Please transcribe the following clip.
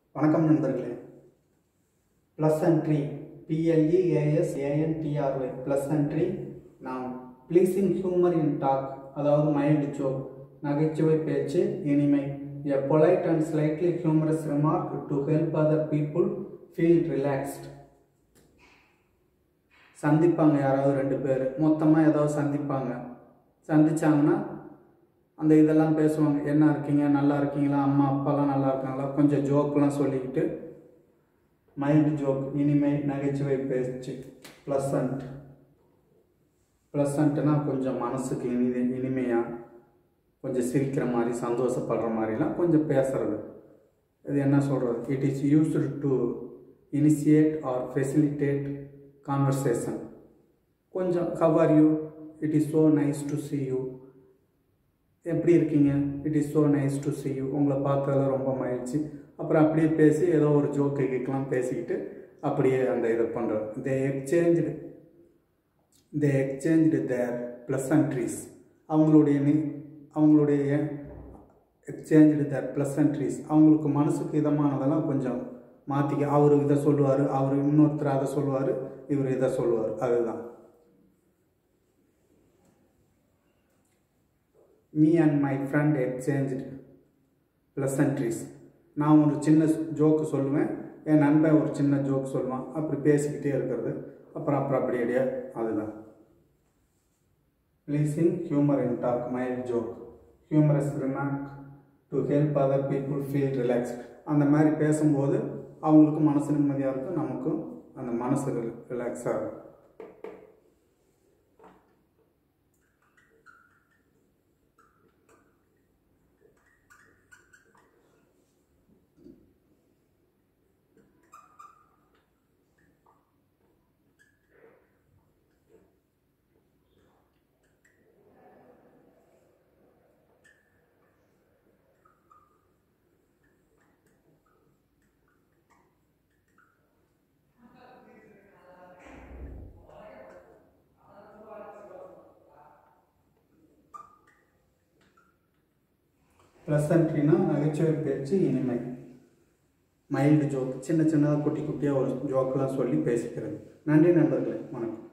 வணக்கம் நண்பர்களே plus அண்ட்ரி பிஎல்இஏஎஸ் ஏஎன்டிஆர்ஒய் plus அண்ட்ரி நாம் ப்ளீசிங் ஹியூமர் இன் டாக் அதாவது மைல்டு ஜோக் நகைச்சுவை பேச்சு இனிமை a polite and slightly humorous remark to help other people feel relaxed சந்திப்பாங்க யாராவது ரெண்டு பேர் மொத்தமாக ஏதாவது சந்திப்பாங்க சந்திச்சாங்கன்னா அந்த இதெல்லாம் பேசுவாங்க என்ன இருக்கீங்க நல்லா இருக்கீங்களா அம்மா அப்பாலாம் நல்லா இருக்காங்களா கொஞ்சம் ஜோக்கெலாம் சொல்லிக்கிட்டு மைல்டு ஜோக் இனிமை நகைச்சுவை பேச்சு ப்ளசண்ட் ப்ளசண்ட்னா கொஞ்சம் மனசுக்கு இனி இனிமையாக கொஞ்சம் சிரிக்கிற மாதிரி சந்தோஷப்படுற மாதிரிலாம் கொஞ்சம் பேசுறது இது என்ன சொல்கிறது it is used to initiate or facilitate conversation கொஞ்சம் how are you it is so nice to see you எப்படி இருக்கீங்க it is so nice to see you உங்களை பார்த்ததில் ரொம்ப மகிழ்ச்சி அப்புறம் அப்படியே பேசி ஏதோ ஒரு ஜோக்கு கிக்கலாம் பேசிக்கிட்டு அப்படியே அந்த இதை பண்ணுறது தே எக்ஸ்சேஞ்சு தே எக்ஸ்சேஞ்சு தேர் ப்ளசன்ட்ரிஸ் அவங்களுடைய நி அவங்களுடைய எக்ஸ்சேஞ்சு தேர் ப்ளசன்ட்ரிஸ் அவங்களுக்கு மனசுக்கு இதமானதெல்லாம் கொஞ்சம் மாற்றிக்க அவர் இதை சொல்லுவார் அவர் இன்னொருத்தர் அதை சொல்லுவார் இவர் இதை சொல்லுவார் அதுதான் me and my friend exchange pleasantries நான் ஒரு சின்ன ஜோக்கு சொல்லுவேன் என் நண்பன் ஒரு சின்ன ஜோக் சொல்லுவான் அப்படி பேசிக்கிட்டே இருக்கிறது அப்புறம் அப்புறம் அப்படி அப்படியே அதுதான் pleasing humour in talk mild joke humorous remark to help other people feel relaxed அந்த மாதிரி பேசும்போது அவங்களுக்கு மனசு நிம்மதியாக இருக்கும் நமக்கும் அந்த மனசு ரிலாக்ஸாக இருக்கும் ப்ளசன்ட்ரினா நகைச்சுவை பேச்சு இனிமை மைல்டு ஜோக் சின்ன சின்னதாக குட்டி குட்டியாக ஒரு ஜோக்கெலாம் சொல்லி பேசிக்கிறது நன்றி நண்பர்களே வணக்கம்